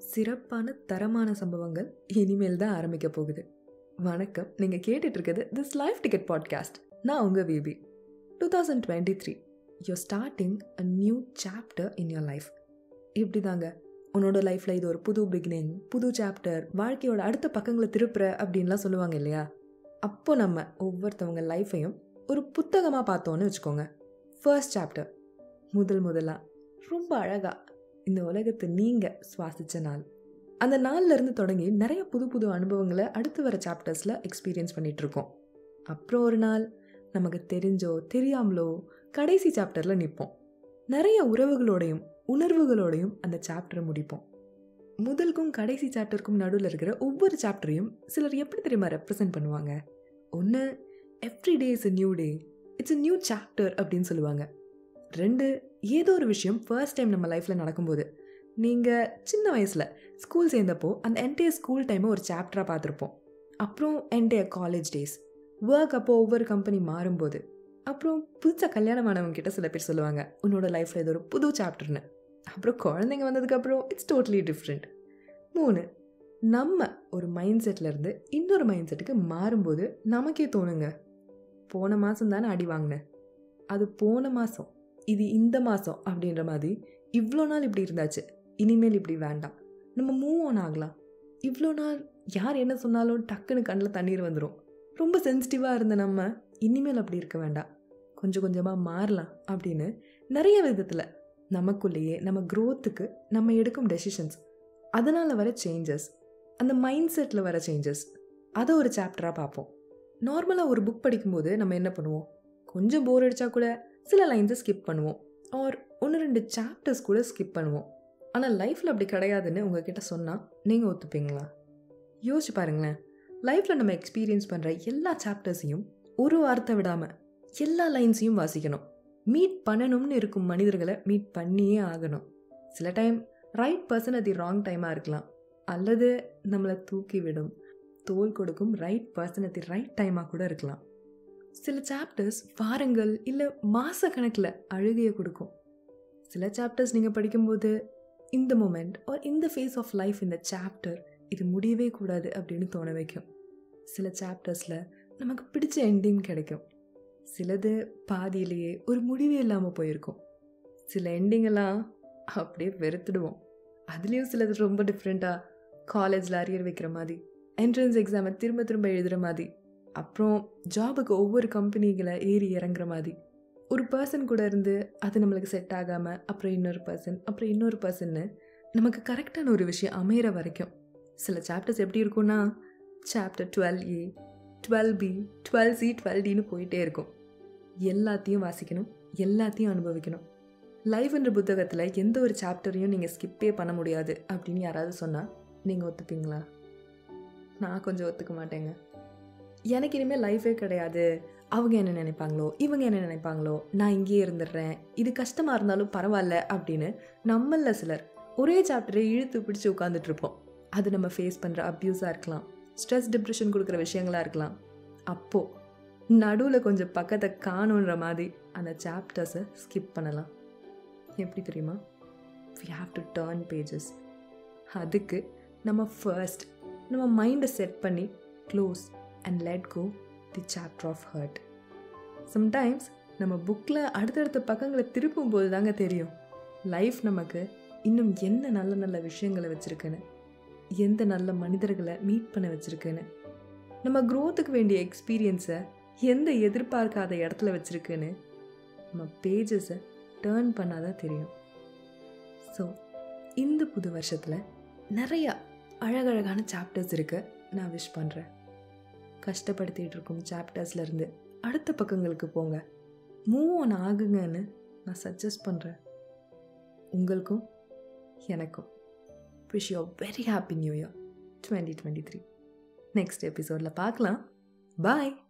சிறப்பான தரமான சம்பவங்கள் இனிமேல் தான் ஆரம்பிக்க போகுது வணக்கம் நீங்கள் கேட்டுட்டு இருக்கிறது திஸ் லைஃப் டிக்கெட் பாட்காஸ்ட் நான் உங்கள் விபி two thousand twenty three year starting a new chapter in your life இப்படி தாங்க உன்னோட லைஃப்பில் இது ஒரு புது பிகினிங் புது சாப்டர் வாழ்க்கையோட அடுத்த பக்கங்களை திருப்புற அப்படின்லாம் சொல்லுவாங்க இல்லையா அப்போ நம்ம ஒவ்வொருத்தவங்க லைஃப்பையும் ஒரு புத்தகமாக பார்த்தோன்னு வச்சுக்கோங்க ஃபர்ஸ்ட் சாப்டர் முதல் முதலாக ரொம்ப அழகாக இந்த உலகத்தை நீங்கள் சுவாசித்த நாள் அந்த நாள்ல இருந்து தொடங்கி நிறைய புது புது அனுபவங்களை அடுத்து வர சாப்டர்ஸில் எக்ஸ்பீரியன்ஸ் பண்ணிட்டு இருக்கோம் அப்புறம் ஒரு நாள் நமக்கு தெரிஞ்சோ தெரியாமலோ கடைசி சாப்டரில் நிற்போம் நிறைய உறவுகளோடையும் உணர்வுகளோடையும் அந்த சாப்டரை முடிப்போம் முதலுக்கும் கடைசி சாப்டருக்கும் நடுவில் இருக்கிற ஒவ்வொரு சாப்டரையும் சிலர் எப்படி தெரியுமா ரெப்ரசன்ட் பண்ணுவாங்க ஒன்று every day is a new day it's a new chapter அப்படின்னு சொல்லுவாங்க ரெண்டு ஏதோ ஒரு விஷயம் ஃபர்ஸ்ட் டைம் நம்ம லைஃப்பில் நடக்கும்போது நீங்கள் சின்ன வயசில் ஸ்கூல் சேர்ந்தப்போ அந்த என்டையர் ஸ்கூல் டைமை ஒரு சாப்டராக பார்த்துருப்போம் அப்புறம் என்டையர் காலேஜ் டேஸ் ஒர்க் அப்போ ஒவ்வொரு கம்பெனி மாறும்போது அப்புறம் புதுசாக கல்யாணம் ஆனவங்க கிட்ட சில பேர் சொல்லுவாங்க உன்னோட லைஃப்பில் இது ஒரு புது சாப்டர்னு அப்புறம் குழந்தைங்க வந்ததுக்கப்புறம் இட்ஸ் டோட்டலி டிஃப்ரெண்ட் மூணு நம்ம ஒரு மைண்ட் செட்லேருந்து இன்னொரு மைண்ட் செட்டுக்கு மாறும்போது நமக்கே தோணுங்க போன மாதம் தானே அடி வாங்கினேன் அது போன மாதம் இது இந்த மாதம் அப்படின்ற மாதிரி இவ்வளோ நாள் இப்படி இருந்தாச்சு இனிமேல் இப்படி வேண்டாம் நம்ம மூவ் ஆன் ஆகலாம் இவ்வளோ நாள் யார் என்ன சொன்னாலும் டக்குன்னு கண்ணில் தண்ணீர் வந்துடும் ரொம்ப சென்சிட்டிவாக இருந்த நம்ம இனிமேல் அப்படி இருக்க வேண்டாம் கொஞ்சம் கொஞ்சமாக மாறலாம் அப்படின்னு நிறைய விதத்தில் நமக்குள்ளேயே நம்ம க்ரோத்துக்கு நம்ம எடுக்கும் டெசிஷன்ஸ் அதனால் வர சேஞ்சஸ் அந்த மைண்ட் செட்டில் வர சேஞ்சஸ் அதை ஒரு சாப்டராக பார்ப்போம் நார்மலாக ஒரு புக் படிக்கும்போது நம்ம என்ன பண்ணுவோம் கொஞ்சம் போர் அடித்தா கூட சில லைன்ஸை ஸ்கிப் பண்ணுவோம் ஆர் ஒன்று ரெண்டு சாப்டர்ஸ் கூட ஸ்கிப் பண்ணுவோம் ஆனால் லைஃப்பில் அப்படி கிடையாதுன்னு உங்ககிட்ட சொன்னால் நீங்கள் ஒத்துப்பீங்களா யோசிச்சு பாருங்களேன் லைஃப்பில் நம்ம எக்ஸ்பீரியன்ஸ் பண்ணுற எல்லா சாப்டர்ஸையும் ஒரு வார்த்தை விடாமல் எல்லா லைன்ஸையும் வாசிக்கணும் மீட் பண்ணணும்னு இருக்கும் மனிதர்களை மீட் பண்ணியே ஆகணும் சில டைம் ரைட் பர்சன் அது ராங் டைமாக இருக்கலாம் அல்லது நம்மளை தூக்கி விடும் தோல் கொடுக்கும் ரைட் பர்சன் அது ரைட் டைமாக கூட இருக்கலாம் சில சாப்டர்ஸ் வாரங்கள் இல்லை மாத கணக்கில் அழுகையை கொடுக்கும் சில சாப்டர்ஸ் நீங்கள் படிக்கும்போது இந்த மூமெண்ட் ஆர் இந்த ஃபேஸ் ஆஃப் லைஃப் இந்த சாப்டர் இது முடியவே கூடாது அப்படின்னு தோண வைக்கும் சில சாப்டர்ஸில் நமக்கு பிடிச்ச எண்டிங் கிடைக்கும் சிலது பாதியிலேயே ஒரு முடிவே இல்லாமல் போயிருக்கும் சில எண்டிங்கெல்லாம் அப்படியே வெறுத்துடுவோம் அதுலேயும் சிலது ரொம்ப டிஃப்ரெண்ட்டாக காலேஜில் அரியர் வைக்கிற மாதிரி என்ட்ரன்ஸ் எக்ஸாமை திரும்ப திரும்ப எழுதுகிற மாதிரி அப்புறம் ஜாபுக்கு ஒவ்வொரு கம்பெனிகளை ஏறி இறங்குற மாதிரி ஒரு பர்சன் கூட இருந்து அது நம்மளுக்கு செட் ஆகாமல் அப்புறம் இன்னொரு பர்சன் அப்புறம் இன்னொரு பர்சன்னு நமக்கு கரெக்டான ஒரு விஷயம் அமையிற வரைக்கும் சில சாப்டர்ஸ் எப்படி இருக்கும்னா chapter twelve A twelve B twelve C twelve டின்னு போயிட்டே இருக்கும் எல்லாத்தையும் வாசிக்கணும் எல்லாத்தையும் அனுபவிக்கணும் லைஃப்ன்ற புத்தகத்தில் எந்த ஒரு சாப்டரையும் நீங்கள் ஸ்கிப்பே பண்ண முடியாது அப்படின்னு யாராவது சொன்னால் நீங்கள் ஒத்துப்பீங்களா நான் கொஞ்சம் ஒத்துக்க மாட்டேங்க எனக்கு இனிமேல் லைஃபே கிடையாது அவங்க என்ன நினைப்பாங்களோ இவங்க என்ன நினைப்பாங்களோ நான் இங்கேயே இருந்துடுறேன் இது கஷ்டமாக இருந்தாலும் பரவாயில்ல அப்படின்னு நம்மள சிலர் ஒரே சாப்டரை இழுத்து பிடிச்சி உட்காந்துட்டு இருப்போம் அது நம்ம ஃபேஸ் பண்ணுற அப்யூஸாக இருக்கலாம் ஸ்ட்ரெஸ் டிப்ரெஷன் கொடுக்குற விஷயங்களாக இருக்கலாம் அப்போது நடுவில் கொஞ்சம் பக்கத்தை காணுன்ற மாதிரி அந்த சாப்டர்ஸை ஸ்கிப் பண்ணலாம் எப்படி தெரியுமா we have to turn pages அதுக்கு நம்ம ஃபர்ஸ்ட் நம்ம மைண்டை செட் பண்ணி close and let go the chapter of hurt sometimes நம்ம புக்கில் அடுத்தடுத்த பக்கங்களை திருப்பும் போது தாங்க தெரியும் லைஃப் நமக்கு இன்னும் என்ன நல்ல நல்ல விஷயங்களை வச்சுருக்குன்னு எந்த நல்ல மனிதர்களை மீட் பண்ண வச்சுருக்குன்னு நம்ம க்ரோத்துக்கு வேண்டிய எக்ஸ்பீரியன்ஸை எந்த எதிர்பார்க்காத இடத்துல வச்சுருக்குன்னு நம்ம பேஜஸை டேர்ன் பண்ணாதான் தெரியும் ஸோ இந்த புது வருஷத்தில் நிறையா அழகழகான சாப்டர்ஸ் இருக்கு நான் விஷ் பண்ணுறேன் கஷ்டப்படுத்திகிட்டு இருக்கும் சாப்டர்ஸ்லேருந்து அடுத்த பக்கங்களுக்கு போங்க மூவ் ஆன் ஆகுங்கன்னு நான் சஜஸ்ட் பண்ணுறேன் உங்களுக்கும் எனக்கும் wish you very happy new year twenty twenty three next எபிசோடில் பார்க்கலாம் பாய்